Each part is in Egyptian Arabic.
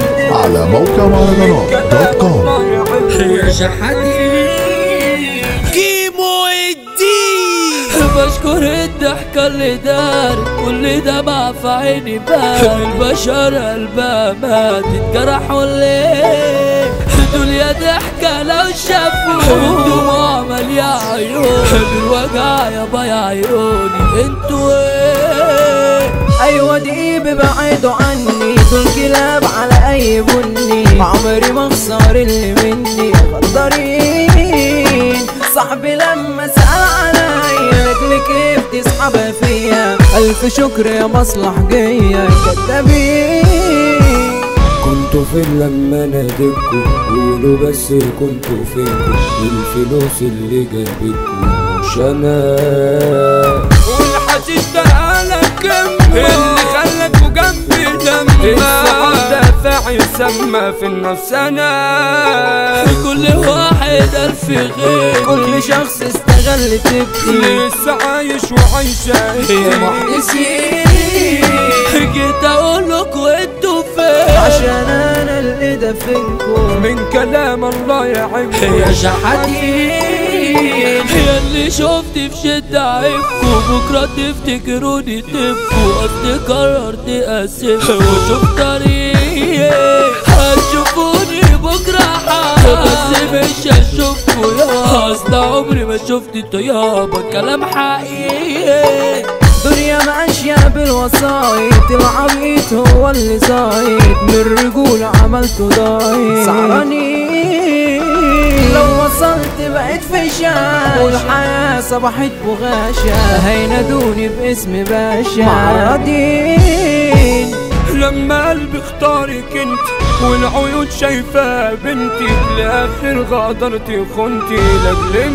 على موقع مهرجانات دوت كوم يا شحاتين كيمو الدين بشكر الضحكة اللي دار كل دمع في عيني بان البشر قلبها مات اتجرحوا ليه دنيا ضحكة لو شافوا دموع مالية عيون الوجع يابا يا عيوني انتوا ايه ايوه دي ببعدوا عني دول كلاب على اي بني عمري ما اخسر اللي مني غدارين صاحبي لما سأل عليا لاجل كيف تسحبها فيا الف شكر يا مصلح جاية كدابين كنتوا فين لما ناديتكوا قولوا بس كنتوا فينكوا الفلوس اللي جابتكوا مش انا والحشيش ده على كم اللي خلك جنبي دم الصعب دافع يسمى في النفس انا كل واحد ألف غير كل شخص استغل تبكي لسه عايش وعايشة يا محدثين جيت اقول لكم انتوا فين عشان انا اللي دفنكم من كلام الله يعيب يا شحاتين يا اللي شفت في شدة عيبكوا بكرة تفتكروني تبكوا قصدي قررت اسيبكوا واشوف طريقي هتشوفوني بكرة حال بس مش هشوفكوا يا اصل عمري ما شفت طيابة كلام حقيقي دنيا ماشية بالوسايط العبيط هو اللي زايد من الرجولة عملته ضايع سعرانين لو وصلت بقيت في شاشة والحياة صبحت بغاشة هينادوني باسم باشا معرضين لما قلبي اختارك انت والعيون شايفة بنتي لآخر غادرتي خنتي لاجل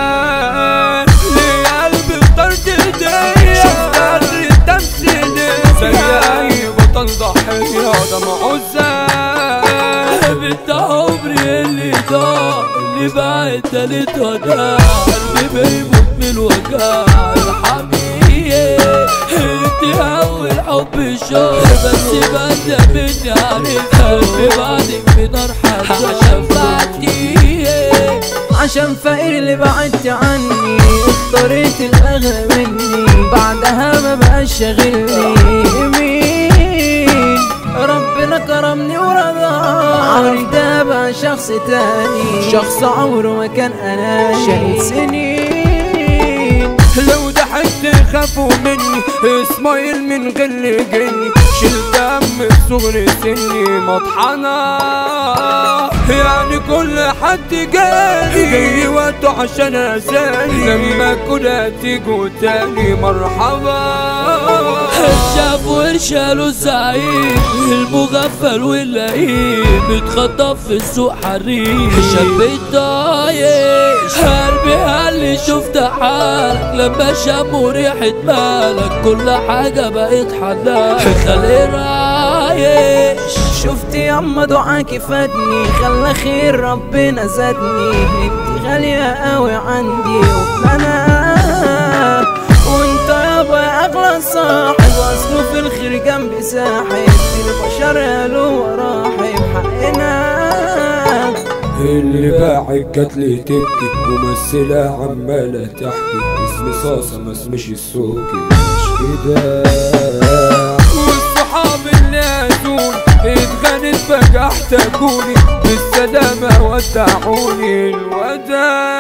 ما ليه قلبي اخترت ايديا شفت قدر التمثيل زي اي بطل ضحية دمعه الزاد بنت عمري اللي ضاع اللي بعد تالت وداع قلبي بيموت من الوجع ارحميني انت اول حب شوق بس بدا مني عارف قلبي بعدك بنار حزان عشان بعدي عشان فقير اللي بعدت عني اضطريت الاغلى مني بعدها ما بقاش شاغلني مين ربنا كرمني ورضى عمري ده بقى شخص تاني شخص عمره ما كان انا شايل سنين لو ضحكت خافوا مني اسمايل من غل جني شلت دم صغر سني مطحنة يعني كل حد جاني جاي وقته عشان اساني لما كنا تيجوا تاني مرحبا شاف وارشاله الزعيم المغفل واللئيم اتخطف في السوق حريم شاب طايش قلبي قال شفت حالك لما شموا ريحة مالك كل حاجة بقت حلال خلي رايش شفت ياما دعاكي فادني خلى خير ربنا زادني انت غالية قوي عندي وانا وانت يابا يا اغلى صاحب اصله في الخير جنبي ساحب البشر قالوا وراحب حقنا اللي باعك جات لي تبكي ممثلة عمالة تحكي اسمي صاصة ما اسمش السوكي مش كده والصحاب اللي هزون اتغنت فجأة احتاجوني بالسلامة ودعوني الوداع